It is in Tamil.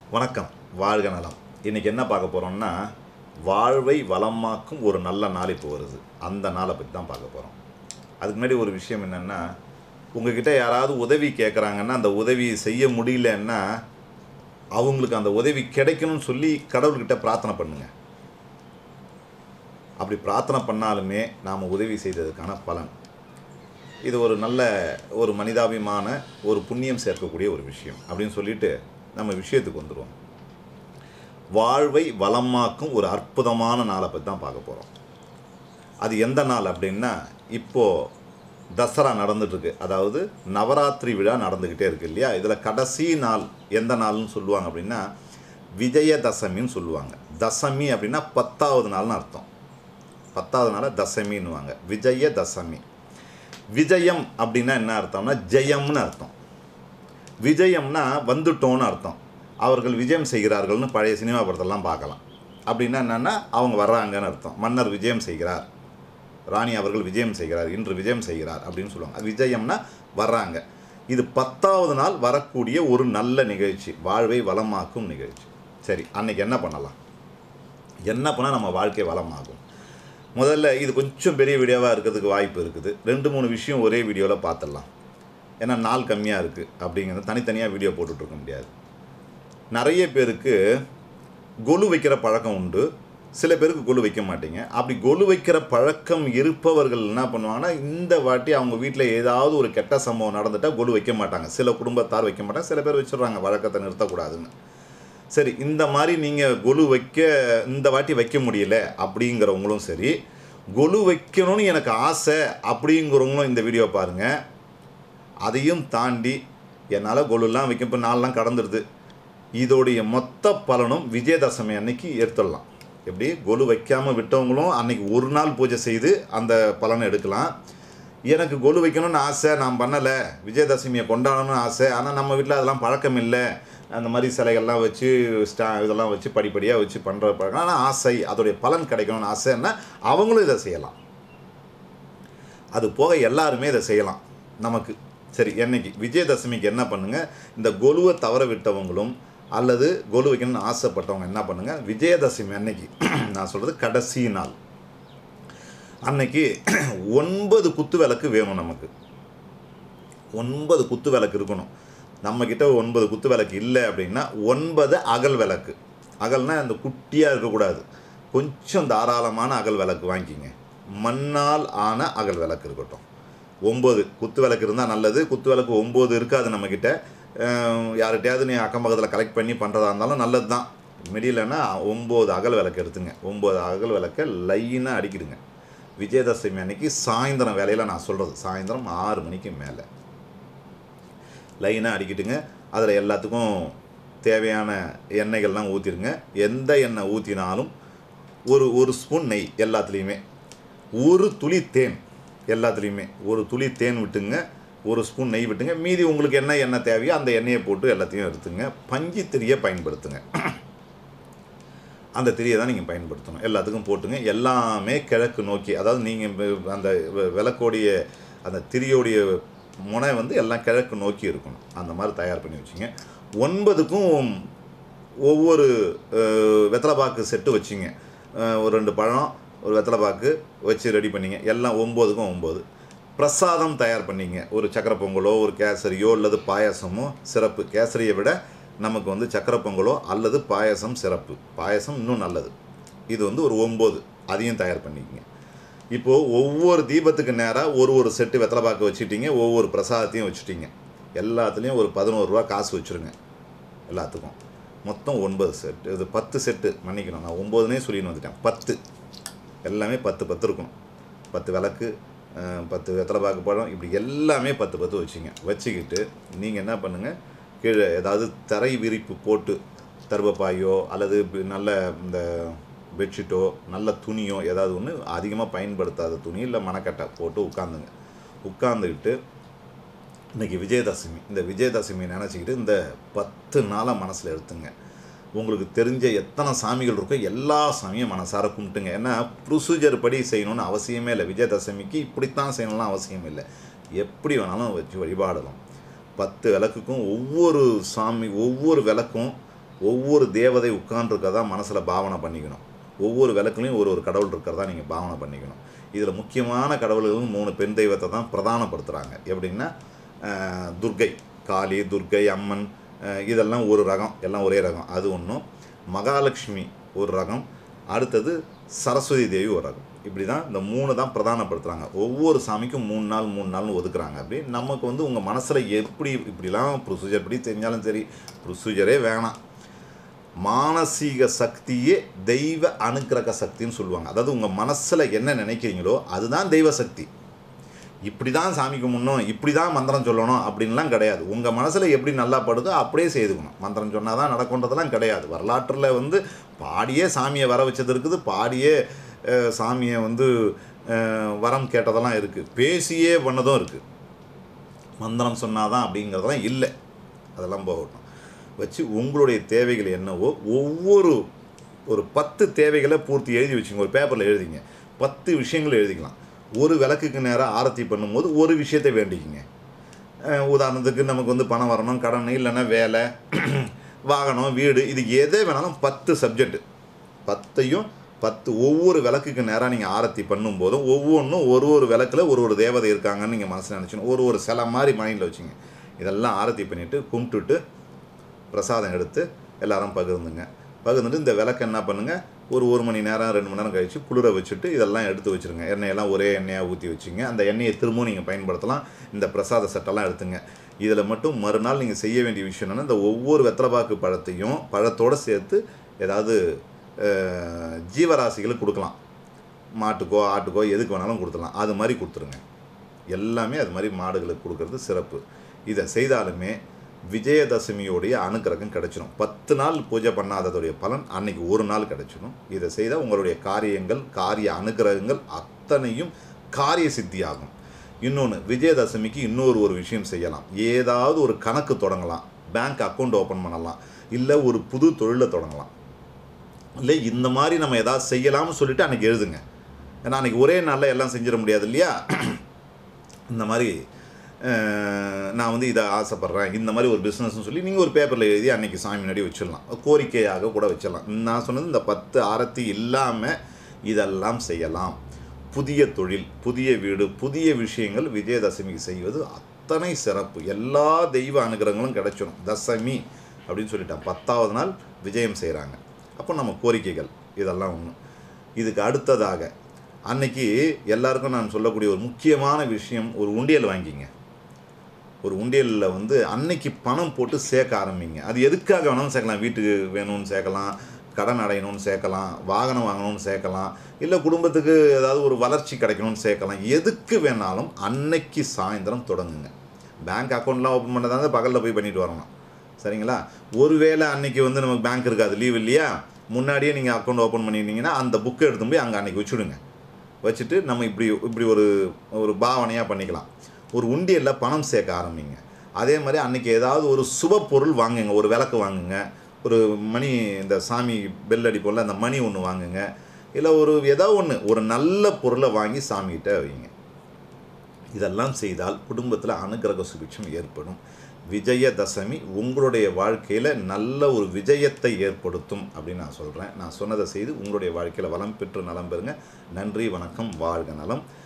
வணக்கம் வாழ்க நலம் இன்றைக்கி என்ன பார்க்க போகிறோம்னா வாழ்வை வளமாக்கும் ஒரு நல்ல நாள் இப்போ வருது அந்த நாளை பற்றி தான் பார்க்க போகிறோம் அதுக்கு முன்னாடி ஒரு விஷயம் என்னென்னா உங்ககிட்ட யாராவது உதவி கேட்குறாங்கன்னா அந்த உதவி செய்ய முடியலன்னா அவங்களுக்கு அந்த உதவி கிடைக்கணும்னு சொல்லி கடவுள்கிட்ட பிரார்த்தனை பண்ணுங்க அப்படி பிரார்த்தனை பண்ணாலுமே நாம் உதவி செய்ததுக்கான பலன் இது ஒரு நல்ல ஒரு மனிதாபிமான ஒரு புண்ணியம் சேர்க்கக்கூடிய ஒரு விஷயம் அப்படின்னு சொல்லிட்டு நம்ம விஷயத்துக்கு வந்துடுவோம் வாழ்வை வளமாக்கும் ஒரு அற்புதமான நாளை பற்றி தான் பார்க்க போகிறோம் அது எந்த நாள் அப்படின்னா இப்போது தசரா நடந்துட்டுருக்கு அதாவது நவராத்திரி விழா நடந்துக்கிட்டே இருக்கு இல்லையா இதில் கடைசி நாள் எந்த நாள்னு சொல்லுவாங்க அப்படின்னா விஜயதசமின்னு சொல்லுவாங்க தசமி அப்படின்னா பத்தாவது நாள்னு அர்த்தம் பத்தாவது நாளை தசமின்னுவாங்க விஜய தசமி விஜயம் அப்படின்னா என்ன அர்த்தம்னா ஜெயம்னு அர்த்தம் விஜயம்னா வந்துட்டோன்னு அர்த்தம் அவர்கள் விஜயம் செய்கிறார்கள்னு பழைய சினிமா படத்தெல்லாம் பார்க்கலாம் அப்படின்னா என்னென்னா அவங்க வர்றாங்கன்னு அர்த்தம் மன்னர் விஜயம் செய்கிறார் ராணி அவர்கள் விஜயம் செய்கிறார் இன்று விஜயம் செய்கிறார் அப்படின்னு சொல்லுவாங்க அது விஜயம்னா வர்றாங்க இது பத்தாவது நாள் வரக்கூடிய ஒரு நல்ல நிகழ்ச்சி வாழ்வை வளமாக்கும் நிகழ்ச்சி சரி அன்னைக்கு என்ன பண்ணலாம் என்ன பண்ணால் நம்ம வாழ்க்கை வளமாகும் முதல்ல இது கொஞ்சம் பெரிய வீடியோவாக இருக்கிறதுக்கு வாய்ப்பு இருக்குது ரெண்டு மூணு விஷயம் ஒரே வீடியோவில் பார்த்துடலாம் ஏன்னா நாள் கம்மியாக இருக்குது அப்படிங்கிறது தனித்தனியாக வீடியோ போட்டுட்ருக்க முடியாது நிறைய பேருக்கு கொலு வைக்கிற பழக்கம் உண்டு சில பேருக்கு கொலு வைக்க மாட்டீங்க அப்படி கொலு வைக்கிற பழக்கம் இருப்பவர்கள் என்ன பண்ணுவாங்கன்னா இந்த வாட்டி அவங்க வீட்டில் ஏதாவது ஒரு கெட்ட சம்பவம் நடந்துட்டால் கொலு வைக்க மாட்டாங்க சில குடும்பத்தார் வைக்க மாட்டாங்க சில பேர் வச்சிடுறாங்க வழக்கத்தை நிறுத்தக்கூடாதுன்னு சரி இந்த மாதிரி நீங்கள் கொலு வைக்க இந்த வாட்டி வைக்க முடியல அப்படிங்கிறவங்களும் சரி கொலு வைக்கணும்னு எனக்கு ஆசை அப்படிங்கிறவங்களும் இந்த வீடியோ பாருங்கள் அதையும் தாண்டி என்னால் கொலுலாம் வைக்க இப்போ நாள்லாம் கடந்துடுது இதோடைய மொத்த பலனும் விஜயதசமி அன்னைக்கு எடுத்துடலாம் எப்படி கொலு வைக்காமல் விட்டவங்களும் அன்னைக்கு ஒரு நாள் பூஜை செய்து அந்த பலனை எடுக்கலாம் எனக்கு கொலு வைக்கணும்னு ஆசை நான் பண்ணலை விஜயதசமியை கொண்டாடணும்னு ஆசை ஆனால் நம்ம வீட்டில் அதெல்லாம் பழக்கம் இல்லை அந்த மாதிரி சிலைகள்லாம் வச்சு ஸ்டா இதெல்லாம் வச்சு படிப்படியாக வச்சு பண்ணுற பழக்கம் ஆனால் ஆசை அதோடைய பலன் கிடைக்கணும்னு ஆசைன்னா அவங்களும் இதை செய்யலாம் அது போக எல்லாருமே இதை செய்யலாம் நமக்கு சரி என்னைக்கு விஜயதசமிக்கு என்ன பண்ணுங்கள் இந்த கொலுவை தவற விட்டவங்களும் அல்லது கொலு வைக்கணும்னு ஆசைப்பட்டவங்க என்ன பண்ணுங்கள் விஜயதசமி அன்னைக்கு நான் சொல்கிறது கடைசி நாள் அன்னைக்கு ஒன்பது குத்து விளக்கு வேணும் நமக்கு ஒன்பது குத்து விளக்கு இருக்கணும் நம்மக்கிட்ட ஒன்பது குத்து விளக்கு இல்லை அப்படின்னா ஒன்பது அகல் விளக்கு அகல்னா அந்த குட்டியாக இருக்கக்கூடாது கொஞ்சம் தாராளமான அகல் விளக்கு வாங்கிக்கிங்க மண்ணால் ஆன அகல் விளக்கு இருக்கட்டும் ஒம்பது குத்து விளக்கு இருந்தால் நல்லது குத்து விளக்கு ஒம்பது இருக்காது நம்மக்கிட்ட யார்கிட்டயாவது நீ அக்கம் பக்கத்தில் கலெக்ட் பண்ணி பண்ணுறதா இருந்தாலும் நல்லது தான் முடியலன்னா ஒம்பது அகல் விளக்கு எடுத்துங்க ஒம்பது அகல் விளக்கை லைனாக அடிக்கிடுங்க விஜயதசமி அன்னைக்கு சாயந்தரம் வேலையில் நான் சொல்கிறது சாயந்தரம் ஆறு மணிக்கு மேலே லைனாக அடிக்கிட்டுங்க அதில் எல்லாத்துக்கும் தேவையான எண்ணெய்கள்லாம் ஊற்றிடுங்க எந்த எண்ணெய் ஊற்றினாலும் ஒரு ஒரு ஸ்பூன் நெய் எல்லாத்துலேயுமே ஒரு துளி தேன் எல்லாத்துலேயுமே ஒரு துளி தேன் விட்டுங்க ஒரு ஸ்பூன் நெய் விட்டுங்க மீதி உங்களுக்கு என்ன எண்ணெய் தேவையோ அந்த எண்ணெயை போட்டு எல்லாத்தையும் எடுத்துங்க பஞ்சு திரியை பயன்படுத்துங்க அந்த திரியை தான் நீங்கள் பயன்படுத்தணும் எல்லாத்துக்கும் போட்டுங்க எல்லாமே கிழக்கு நோக்கி அதாவது நீங்கள் அந்த விளக்கோடைய அந்த திரியோடைய முனை வந்து எல்லாம் கிழக்கு நோக்கி இருக்கணும் அந்த மாதிரி தயார் பண்ணி வச்சுங்க ஒன்பதுக்கும் ஒவ்வொரு வெத்தலைப்பாக்கு செட்டு வச்சுங்க ஒரு ரெண்டு பழம் ஒரு வெத்தலைப்பாக்கு வச்சு ரெடி பண்ணிங்க எல்லாம் ஒம்போதுக்கும் ஒம்பது பிரசாதம் தயார் பண்ணிங்க ஒரு சக்கரை பொங்கலோ ஒரு கேசரியோ அல்லது பாயாசமோ சிறப்பு கேசரியை விட நமக்கு வந்து சக்கரை பொங்கலோ அல்லது பாயசம் சிறப்பு பாயசம் இன்னும் நல்லது இது வந்து ஒரு ஒம்பது அதையும் தயார் பண்ணிக்கங்க இப்போது ஒவ்வொரு தீபத்துக்கு நேராக ஒரு ஒரு செட்டு வெத்தலைப்பாக்கு வச்சுட்டீங்க ஒவ்வொரு பிரசாதத்தையும் வச்சுட்டீங்க எல்லாத்துலேயும் ஒரு பதினோரு ரூபா காசு வச்சுருங்க எல்லாத்துக்கும் மொத்தம் ஒன்பது செட்டு இது பத்து செட்டு மன்னிக்கணும் நான் ஒம்போதுனே சொல்லின்னு வந்துட்டேன் பத்து எல்லாமே பத்து பத்து இருக்கும் பத்து விளக்கு பத்து வெத்தலைப்பாக்கு பழம் இப்படி எல்லாமே பத்து பத்து வச்சுங்க வச்சுக்கிட்டு நீங்கள் என்ன பண்ணுங்கள் கீழே ஏதாவது தரை விரிப்பு போட்டு தருவப்பாயோ அல்லது நல்ல இந்த பெட்ஷீட்டோ நல்ல துணியோ ஏதாவது ஒன்று அதிகமாக பயன்படுத்தாத துணி இல்லை மணக்கட்டை போட்டு உட்காந்துங்க உட்காந்துக்கிட்டு இன்றைக்கி விஜயதசமி இந்த விஜயதசமி நினச்சிக்கிட்டு இந்த பத்து நாளாக மனசில் எடுத்துங்க உங்களுக்கு தெரிஞ்ச எத்தனை சாமிகள் இருக்கோ எல்லா சாமியும் மனசார கும்பிட்டுங்க ஏன்னா ப்ரொசீஜர் படி செய்யணும்னு அவசியமே இல்லை விஜயதசமிக்கு இப்படித்தான் செய்யணும்லாம் அவசியம் இல்லை எப்படி வேணாலும் வச்சு வழிபாடலாம் பத்து விளக்குக்கும் ஒவ்வொரு சாமி ஒவ்வொரு விளக்கும் ஒவ்வொரு தேவதை உட்கார்ந்துருக்கறதா மனசில் பாவனை பண்ணிக்கணும் ஒவ்வொரு விளக்குலையும் ஒரு ஒரு கடவுள் இருக்கிறதா நீங்கள் பாவனை பண்ணிக்கணும் இதில் முக்கியமான கடவுள்களும் மூணு பெண் தெய்வத்தை தான் பிரதானப்படுத்துகிறாங்க எப்படின்னா அஹ், துர்க்கை காளி துர்க்கை அம்மன் அஹ், இதெல்லாம் ஒரு ரகம் எல்லாம் ஒரே ரகம் அது ஒன்றும் மகாலட்சுமி ஒரு ரகம் அடுத்தது சரஸ்வதி தேவி ஒரு ரகம் இப்படி தான் இந்த மூணு தான் பிரதானப்படுத்துகிறாங்க ஒவ்வொரு சாமிக்கும் மூணு நாள் மூணு நாள்னு ஒதுக்குறாங்க அப்படி நமக்கு வந்து உங்கள் மனசில் எப்படி இப்படிலாம் ப்ரொசீஜர் படி தெரிஞ்சாலும் சரி ப்ரொசீஜரே வேணாம் மானசீக சக்தியே தெய்வ அனுக்கிரக சக்தின்னு சொல்லுவாங்க அதாவது உங்கள் மனசில் என்ன நினைக்கிறீங்களோ அதுதான் தெய்வ சக்தி இப்படி தான் சாமி கும்பிடணும் இப்படி தான் மந்திரம் சொல்லணும் அப்படின்லாம் கிடையாது உங்கள் மனசில் எப்படி நல்லா படுதோ அப்படியே செய்துக்கணும் மந்திரம் சொன்னால் தான் நடக்குன்றதெல்லாம் கிடையாது வரலாற்றில் வந்து பாடியே சாமியை வர வச்சது இருக்குது பாடியே அஹ், சாமியை வந்து அஹ், வரம் கேட்டதெல்லாம் இருக்குது பேசியே பண்ணதும் இருக்குது மந்திரம் சொன்னாதான் அப்படிங்கிறதெல்லாம் இல்லை அதெல்லாம் போகட்டும் வச்சு உங்களுடைய தேவைகள் என்னவோ ஒவ்வொரு ஒரு பத்து தேவைகளை பூர்த்தி எழுதி வச்சுங்க ஒரு பேப்பரில் எழுதிங்க பத்து விஷயங்கள் எழுதிக்கலாம் ஒரு விளக்குக்கு நேராக ஆரத்தி பண்ணும்போது ஒரு விஷயத்தை வேண்டிக்கிங்க அஹ் உதாரணத்துக்கு நமக்கு வந்து பணம் வரணும் கடன் இல்லைன்னா வேலை வாகனம் வீடு இது எதை வேணாலும் பத்து சப்ஜெக்ட் பத்தையும் பத்து ஒவ்வொரு விளக்குக்கு நேராக நீங்கள் ஆரத்தி பண்ணும்போதும் ஒவ்வொன்றும் ஒரு ஒரு விளக்கில் ஒரு ஒரு தேவதை இருக்காங்கன்னு நீங்கள் மனசில் நினச்சிக்கணும் ஒரு ஒரு சிலை மாதிரி மைண்டில் வச்சுங்க இதெல்லாம் ஆரத்தி பண்ணிவிட்டு கும்பிட்டுட்டு பிரசாதம் எடுத்து எல்லாரும் பகிர்ந்துங்க பகிர்ந்துட்டு இந்த விளக்கு என்ன பண்ணுங்கள் ஒரு ஒரு மணி நேரம் ரெண்டு மணி நேரம் கழித்து குளிர வச்சுட்டு இதெல்லாம் எடுத்து வச்சுருங்க எண்ணெயெல்லாம் ஒரே எண்ணெயாக ஊற்றி வச்சுங்க அந்த எண்ணெயை திரும்பவும் நீங்கள் பயன்படுத்தலாம் இந்த பிரசாத செட்டெல்லாம் எடுத்துங்க இதில் மட்டும் மறுநாள் நீங்கள் செய்ய வேண்டிய விஷயம் என்னென்னா இந்த ஒவ்வொரு வெத்தலைப்பாக்கு பழத்தையும் பழத்தோடு சேர்த்து ஏதாவது அஹ், ஜீவராசிகளுக்கு கொடுக்கலாம் மாட்டுக்கோ ஆட்டுக்கோ எதுக்கு வேணாலும் கொடுத்துடலாம் அது மாதிரி கொடுத்துருங்க எல்லாமே அது மாதிரி மாடுகளுக்கு கொடுக்கறது சிறப்பு இதை செய்தாலுமே விஜயதசமியோடைய அனுக்கிரகம் கிடைச்சிடும் பத்து நாள் பூஜை பண்ணாததுடைய பலன் அன்னைக்கு ஒரு நாள் கிடைச்சிடும் இதை செய்தால் உங்களுடைய காரியங்கள் காரிய அனுக்கிரகங்கள் அத்தனையும் காரிய சித்தியாகும் இன்னொன்று விஜயதசமிக்கு இன்னொரு ஒரு விஷயம் செய்யலாம் ஏதாவது ஒரு கணக்கு தொடங்கலாம் பேங்க் அக்கௌண்ட் ஓப்பன் பண்ணலாம் இல்லை ஒரு புது தொழிலை தொடங்கலாம் இல்லை இந்த மாதிரி நம்ம ஏதாவது செய்யலாம்னு சொல்லிட்டு அன்றைக்கி எழுதுங்க ஏன்னா அன்றைக்கி ஒரே நாளில் எல்லாம் செஞ்சிட முடியாது இல்லையா இந்த மாதிரி அஹ், நான் வந்து இதை ஆசைப்பட்றேன் இந்த மாதிரி ஒரு பிஸ்னஸ்னு சொல்லி நீங்கள் ஒரு பேப்பரில் எழுதி அன்றைக்கி சாமி முன்னாடி வச்சிடலாம் கோரிக்கையாக கூட வச்சிடலாம் நான் சொன்னது இந்த பத்து ஆரத்தி இல்லாமல் இதெல்லாம் செய்யலாம் புதிய தொழில் புதிய வீடு புதிய விஷயங்கள் விஜயதசமிக்கு செய்வது அத்தனை சிறப்பு எல்லா தெய்வ அனுகிரகங்களும் கிடைச்சிடும் தசமி அப்படின்னு சொல்லிட்டான் பத்தாவது நாள் விஜயம் செய்கிறாங்க அப்போ நம்ம கோரிக்கைகள் இதெல்லாம் ஒன்று இதுக்கு அடுத்ததாக அன்னைக்கு எல்லாருக்கும் நான் சொல்லக்கூடிய ஒரு முக்கியமான விஷயம் ஒரு உண்டியல் வாங்கிங்க ஒரு உண்டியலில் வந்து அன்னைக்கு பணம் போட்டு சேர்க்க ஆரம்பிங்க அது எதுக்காக வேணாலும் சேர்க்கலாம் வீட்டுக்கு வேணும்னு சேர்க்கலாம் கடன் அடையணும்னு சேர்க்கலாம் வாகனம் வாங்கணும்னு சேர்க்கலாம் இல்லை குடும்பத்துக்கு ஏதாவது ஒரு வளர்ச்சி கிடைக்கணும்னு சேர்க்கலாம் எதுக்கு வேணாலும் அன்னைக்கு சாயந்தரம் தொடங்குங்க பேங்க் அக்கௌண்ட்லாம் ஓப்பன் பண்ணதாங்க பகலில் போய் பண்ணிட்டு வரணும் சரிங்களா ஒருவேளை அன்னைக்கு வந்து நமக்கு பேங்க் இருக்காது லீவ் இல்லையா முன்னாடியே நீங்கள் அக்கௌண்ட் ஓப்பன் பண்ணியிருந்தீங்கன்னா அந்த புக்கை எடுத்து போய் அங்கே அன்னைக்கு வச்சுடுங்க வச்சுட்டு நம்ம இப்படி இப்படி ஒரு ஒரு பாவனையாக பண்ணிக்கலாம் ஒரு உண்டியலில் பணம் சேர்க்க ஆரம்பிங்க அதே மாதிரி அன்றைக்கி ஏதாவது ஒரு சுப பொருள் வாங்குங்க ஒரு விளக்கு வாங்குங்க ஒரு மணி இந்த சாமி பெல் அடிப்போம்ல அந்த மணி ஒன்று வாங்குங்க இல்லை ஒரு ஏதோ ஒன்று ஒரு நல்ல பொருளை வாங்கி சாமிகிட்ட வைங்க இதெல்லாம் செய்தால் குடும்பத்தில் அனுகிரக சுபிட்சம் ஏற்படும் விஜயதசமி உங்களுடைய வாழ்க்கையில் நல்ல ஒரு விஜயத்தை ஏற்படுத்தும் அப்படின்னு நான் சொல்கிறேன் நான் சொன்னதை செய்து உங்களுடைய வாழ்க்கையில் வளம் பெற்று நலம் பெறுங்க நன்றி வணக்கம் வாழ்க நலம்